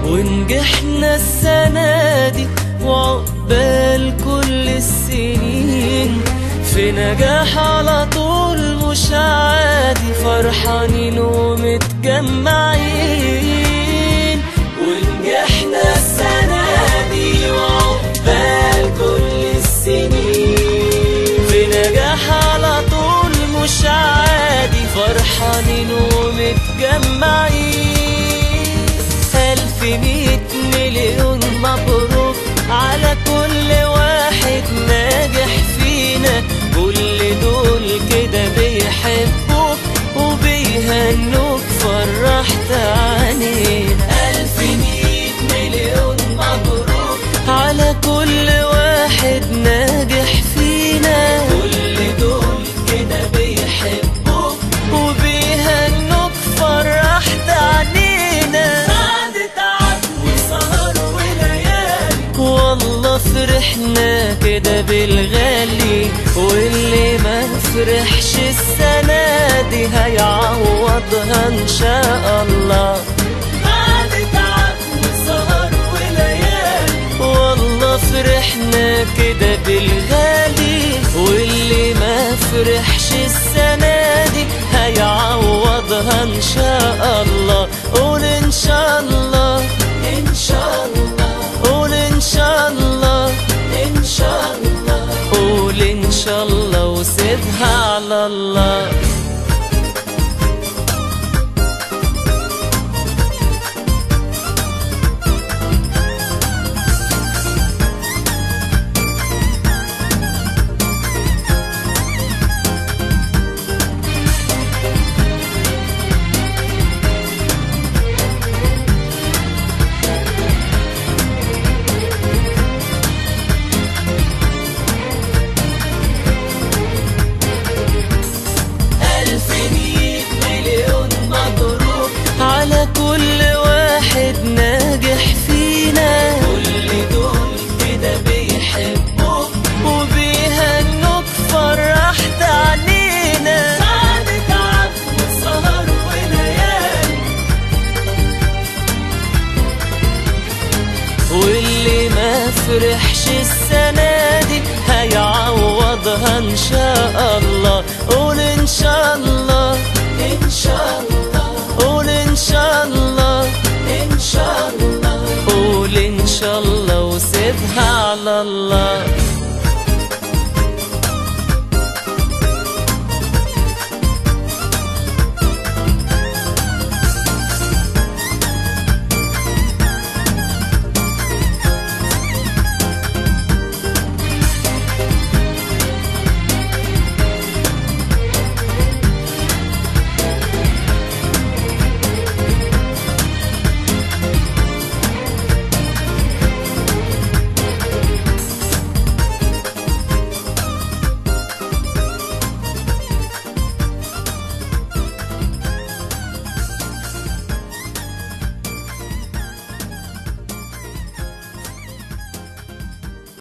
ونجحنا السنة دي وعقبال كل السنين في نجاح على طول مش عادي فرحانين ومتجمعين ونجحنا السنة دي وعقبال كل السنين في نجاح على طول مش عادي فرحانين ومتجمعين ألف مية مليون مبروك على كل واحد ناجح فينا كل دول كده بيحبوك وبيهنوك فرحت عنينا ألف مية مليون مبروك على كل واحد ناجح فينا كل دول كده بيحبوك وبيهنوك فرحت عنينا بعد تعب وسهر وليالي والله فرحنا كده بالغالي واللي ما فرحش السنة دي هيعوضها إن شاء الله بعد تعب وسهر وليالي والله فرحنا كده بالغالي واللي ما فرحش السنة دي هيعوضها إن شاء الله قول إن شاء الله إن شاء الله قول إن شاء الله إن شاء الله قول إن شاء الله وسيبها على الله ألف مية مليون مبروك على كل واحد ناجح فينا كل دول كده بيحبوك وبيهنوك فرحت علينا بعد تعب وسهر وليالي واللي ما فرحش السنة دي هيعوضها إن شاء الله قول إن شاء الله إن شاء الله قول إن شاء الله إن شاء الله قول إن شاء الله وسيبها على الله